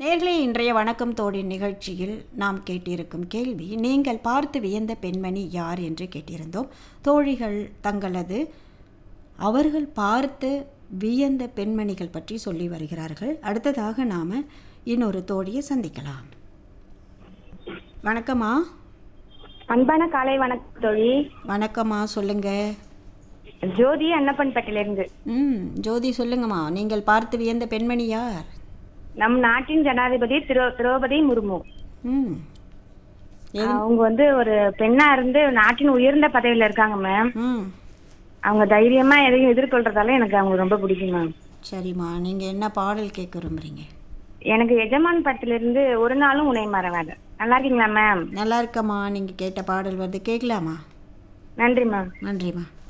நேர்களே இன்றைய வணக்கம் தோழி நிகழ்ச்சியில் நாம் கேட்டிருக்கும் கேள்வி நீங்கள் பார்த்து வியந்த பெண்மணி யார் என்று கேட்டிருந்தோம் தோழிகள் தங்களது அவர்கள் பார்த்து வியந்த பெண்மணிகள் பற்றி சொல்லி வருகிறார்கள் அடுத்ததாக நாம் இன்னொரு தோழியை சந்திக்கலாம் வணக்கம்மா அன்பான காலை வணக்கம் தோழி வணக்கம்மா சொல்லுங்க ஜோதி அன்னப்பன்பேட்டையில இருந்து ம் ஜோதி சொல்லுங்கம்மா நீங்கள் பார்த்து வியந்த பெண்மணி யார் நம் நாட்டின் ஜனாதிபதி திரோ திரௌபதி முர்மு ம் எது அவங்க வந்து ஒரு பெண்ணா இருந்து நாட்டின் உயர்ந்த பதவியில இருக்காங்க மேம் ம் அவங்க தைரியமா எதையும் எதிர்கொள்றதால எனக்கு அவங்க ரொம்ப பிடிக்கும் மேம் சரிம்மா நீங்கள் என்ன பாடல் கேட்க விரும்புகிறீங்க எனக்கு எஜமான் படத்துல இருந்து ஒரு நாளும் உணை மறவாத நல்லா இருக்கீங்களா மேம் நல்லா இருக்கம்மா நீங்கள் கேட்ட பாடல் வருது கேட்கலாமா நன்றி மேம் நன்றிம்மா